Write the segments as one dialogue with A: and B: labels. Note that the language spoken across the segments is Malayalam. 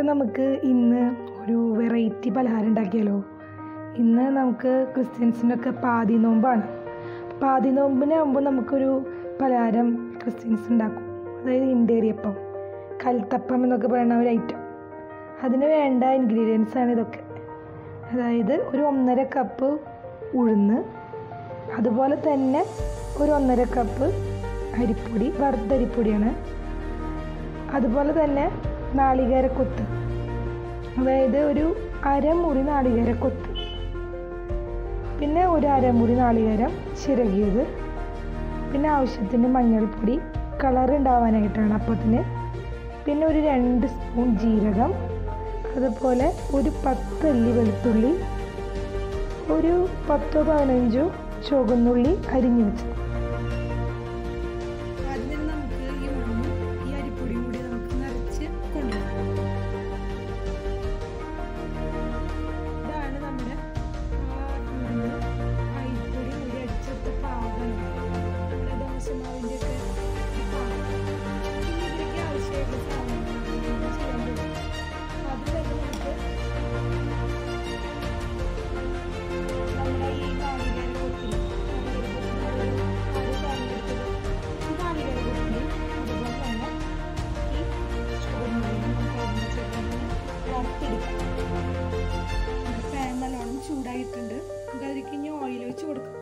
A: അപ്പം നമുക്ക് ഇന്ന് ഒരു വെറൈറ്റി പലഹാരം ഉണ്ടാക്കിയാലോ ഇന്ന് നമുക്ക് ക്രിസ്ത്യൻസിനൊക്കെ പാതി നോമ്പാണ് പാതി നോമ്പിനാകുമ്പോൾ നമുക്കൊരു പലഹാരം ക്രിസ്ത്യൻസ് ഉണ്ടാക്കും അതായത് ഇണ്ടേരിയപ്പം കൽത്തപ്പം എന്നൊക്കെ പറയുന്ന ഒരു ഐറ്റം അതിന് വേണ്ട ഇൻഗ്രീഡിയൻസ് ആണ് ഇതൊക്കെ അതായത് ഒരു ഒന്നര കപ്പ് ഉഴുന്ന് അതുപോലെ തന്നെ ഒരു ഒന്നര കപ്പ് അരിപ്പൊടി വറുത്തരിപ്പൊടിയാണ് അതുപോലെ തന്നെ നാളികേരക്കൊത്ത് അതായത് ഒരു അരമുറി നാളികേരക്കൊത്ത് പിന്നെ ഒരു അരമുറി നാളികേരം ചിരകിയത് പിന്നെ ആവശ്യത്തിന് മഞ്ഞൾപ്പൊടി കളർ ഉണ്ടാവാനായിട്ടാണ് അപ്പത്തിന് പിന്നെ ഒരു രണ്ട് സ്പൂൺ ജീരകം അതുപോലെ ഒരു പത്തല്ലി വെളുത്തുള്ളി ഒരു പത്തോ പതിനഞ്ചോ ചുവന്നുള്ളി അരിഞ്ഞു വെച്ചത് ആദ്യം നമുക്ക് ഈ ഉള്ളും ഈ അരിപ്പൊടിയും കൂടി നമുക്ക് നിറച്ച് കൊണ്ടുവരാം ഇതാണ് നമ്മുടെ ആ ഉഴുന്ന് അരിപ്പൊടി കൂടി അടിച്ചെടുത്ത പാകമാണ് നമ്മുടെ ദോശമാവിൻ്റെ ഒക്കെ പാകം പിന്നെ ഇതിലേക്ക് ആവശ്യമായിട്ടുള്ള സാധനങ്ങൾ ചെയ്യാൻ പറ്റും അത് തന്നെ നമുക്ക് നമ്മുടെ ഈ നാളികേര കൊത്തിരി അത് തെരഞ്ഞെടുത്തത് ഈ നാളികേര കൊത്തിരി അതുപോലെ തന്നെ ഈ ചുവന്നുള്ളി നമുക്ക് അരിഞ്ഞ് ചേർത്ത് വറുത്തെടുക്കാം പാൻ നല്ലോണം ചൂടായിട്ടുണ്ട് നമുക്ക് അതിലേക്ക് ഇനി ഓയിൽ വെച്ച് കൊടുക്കാം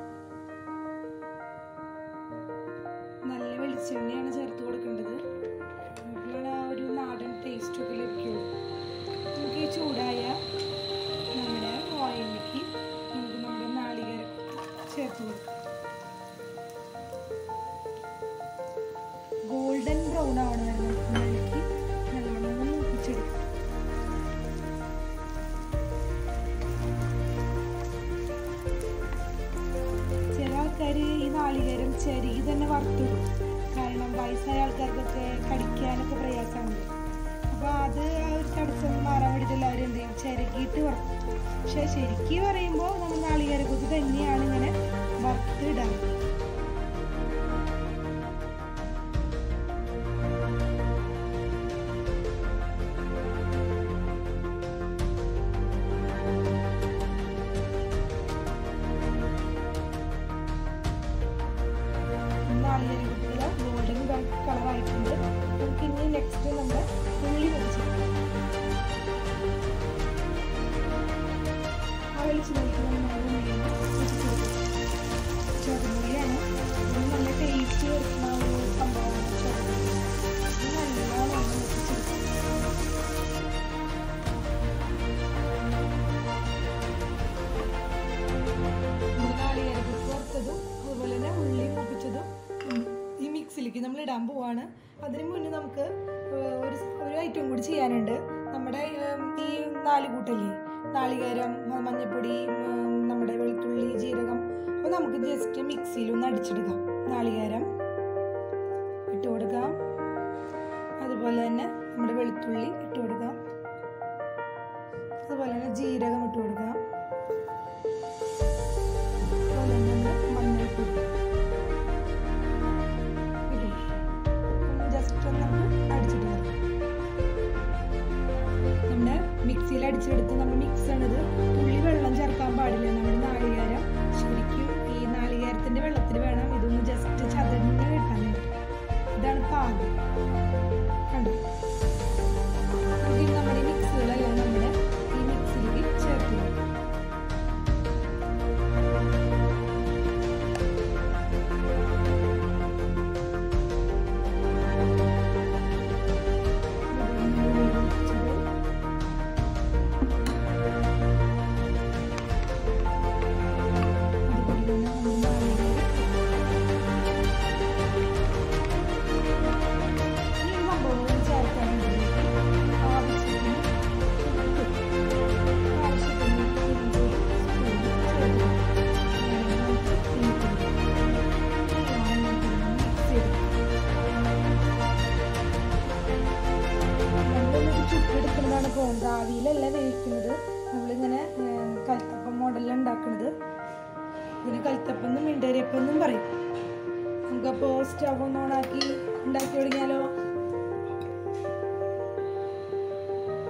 A: നല്ല വെളിച്ചെണ്ണയാണ് ചേർത്ത് കൊടുക്കേണ്ടത് അപ്പോഴാണ് ആ ഒരു നാടൻ ടേസ്റ്റ് ഒക്കെ ലഭിക്കുള്ളൂ നമുക്ക് ഈ ചൂടായ നമ്മുടെ ഓയിലിലേക്ക് നമുക്ക് നമ്മുടെ നാളികേരം ചേർത്ത് കൊടുക്കാം ഗോൾഡൻ ബ്രൗൺ ആവണ വരെ നമുക്ക് അതിലേക്ക് നല്ലോണം ഒന്ന് മൂപ്പിച്ചെടുക്കാം ചില ആൾക്കാർ ഈ നാളികേരം ചെരുകി തന്നെ വറുത്തിടും കാരണം വയസ്സായ ആൾക്കാർക്കൊക്കെ കടിക്കാനൊക്കെ പ്രയാസമാണ് അപ്പോൾ അത് ആ ഒരു തടസ്സം മാറാൻ വേണ്ടിയിട്ട് എല്ലാവരും എന്ത് ചെയ്യും ചിരകിയിട്ട് വറുക്കും പക്ഷെ ശരിക്കും പറയുമ്പോൾ നമ്മൾ നാളികേരക്കൊത്ത് തന്നെയാണ് ഇങ്ങനെ വറുത്തിടാറ് നാളികേരക്കൊത്തുക ഗോൾഡൻ കളറായിട്ടുണ്ട് നമുക്ക് ഇനി നെക്സ്റ്റ് നമ്മുടെ ഉള്ളി വെച്ചെടുക്കാം ആ വെളിച്ചെണ്ണയ്ക്ക് നമ്മൾ ഉള്ളിയാണ് വെച്ചെടുക്കുക ചെറുമുള്ളിയാണ് ഇത് നല്ല ടേസ്റ്റ് വരുന്ന ഒരു സംഭവമാണ് ചെറുമുള്ളി ഇത് നല്ലോണം വെച്ചെടുക്കുക നമ്മുടെ നാളികേരക്കൊത്ത് വറുത്തതും അതുപോലെ തന്നെ ഉള്ളി മൂപ്പിച്ചതും ഉം, ഈ മിക്സിലേക്ക് നമ്മൾ ഇടാൻ പോവാണ് അതിന് മുന്നേ നമുക്ക് ഏർ, ഒരു സ- ഒരു ഐറ്റം കൂടി ചെയ്യാനുണ്ട് നമ്മുടെ ഏം, ഈ നാല് കൂട്ടല്ലേ നാളികേരം മ- മഞ്ഞൾപ്പൊടി ഉം, നമ്മുടെ വെളുത്തുള്ളി ജീരകം അപ്പോൾ നമുക്ക് ജസ്റ്റ് മിക്സിയിൽ ഒന്ന് അടിച്ചെടുക്കാം നാളികേരം ഇട്ട് കൊടുക്കാം അതുപോലെ തന്നെ നമ്മുടെ വെളുത്തുള്ളി ഇട്ട് കൊടുക്കാം അതുപോലെ തന്നെ ജീരകം ഇട്ട് കൊടുക്കാം അതുപോലെ തന്നെ മഞ്ഞൾപ്പൊടി ഇടും ജസ്റ്റ് ഒന്ന് നമുക്ക് അടിച്ചിട്ട് വരാം നമ്മുടെ മിക്സിയിൽ അടിച്ചെടുത്ത് നമ്മൾ മിക്സ് ആണിത് തുള്ളി വെള്ളം ചേർക്കാൻ പാടില്ല നമ്മുടെ നാളികേരം ശരിക്കും ഈ നാളികേരത്തിന്റെ വെള്ളത്തിൽ വേണം ഇതൊന്ന് ജസ്റ്റ് ചതഞ്ഞ് കിട്ടാനായിട്ട് ഇതാണ് പാകം കണ്ടോ നമുക്ക് ഇനി നമ്മുടെ മിക്സുകളെല്ലാം നമ്മുടെ ഈ മിക്സിയിലേക്ക് ചേർത്ത് കൊടുക്കാം ചുട്ടെടുക്കുന്നതാണ് പോകുന്നത് ആവിയിലല്ല വേവിക്കുന്നത് നമ്മളിങ്ങനെ ഏർ, കൽത്തപ്പം മോഡലിലാണ് ഉണ്ടാക്കുന്നത് ഇതിന് കൽത്തപ്പം എന്നും മിണ്ടരിയപ്പം എന്നും പറയും നമുക്കപ്പോൾ സ്റ്റവ് ഒന്ന് ഓണാക്കി ഉണ്ടാക്കി തുടങ്ങിയാലോ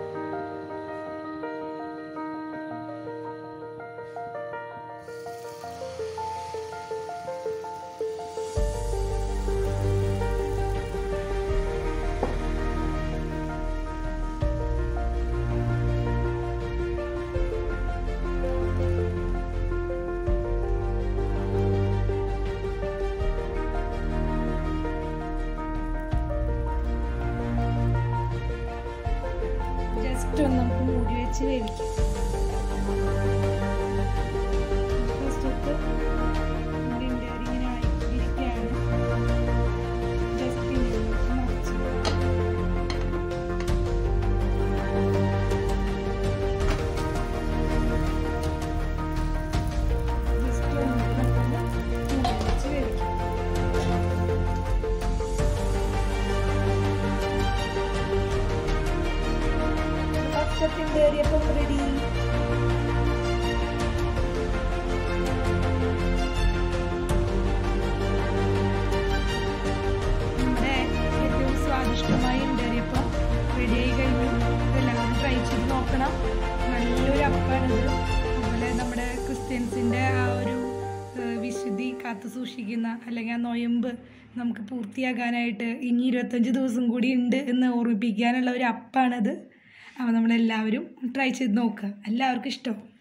A: ഇണ്ടേറിയപ്പം റെഡി നമ്മുടെ ഏറ്റവും സ്വാദിഷ്ടമായ ഇണ്ടേറിയപ്പം റെഡിയായി കഴിഞ്ഞു എല്ലാവരും ട്രൈ ചെയ്ത് നോക്കണം നല്ലൊരു അപ്പാണിത് അതുപോലെ നമ്മുടെ ക്രിസ്ത്യൻസിൻ്റെ ആ ഒരു ഏഹ്, വിശുദ്ധി കാത്തു സൂക്ഷിക്കുന്ന അല്ലെങ്കിൽ ആ നൊയമ്പ് നമുക്ക് പൂർത്തിയാക്കാനായിട്ട് ഇനി ഇരുപത്തഞ്ച് ദിവസം കൂടി ഉണ്ട് എന്ന് ഓർമ്മിപ്പിക്കാനുള്ള ഒരു അപ്പാണത് അപ്പോൾ നമ്മളെല്ലാവരും ട്രൈ ചെയ്ത് നോക്കുക എല്ലാവർക്കും ഇഷ്ടമാവും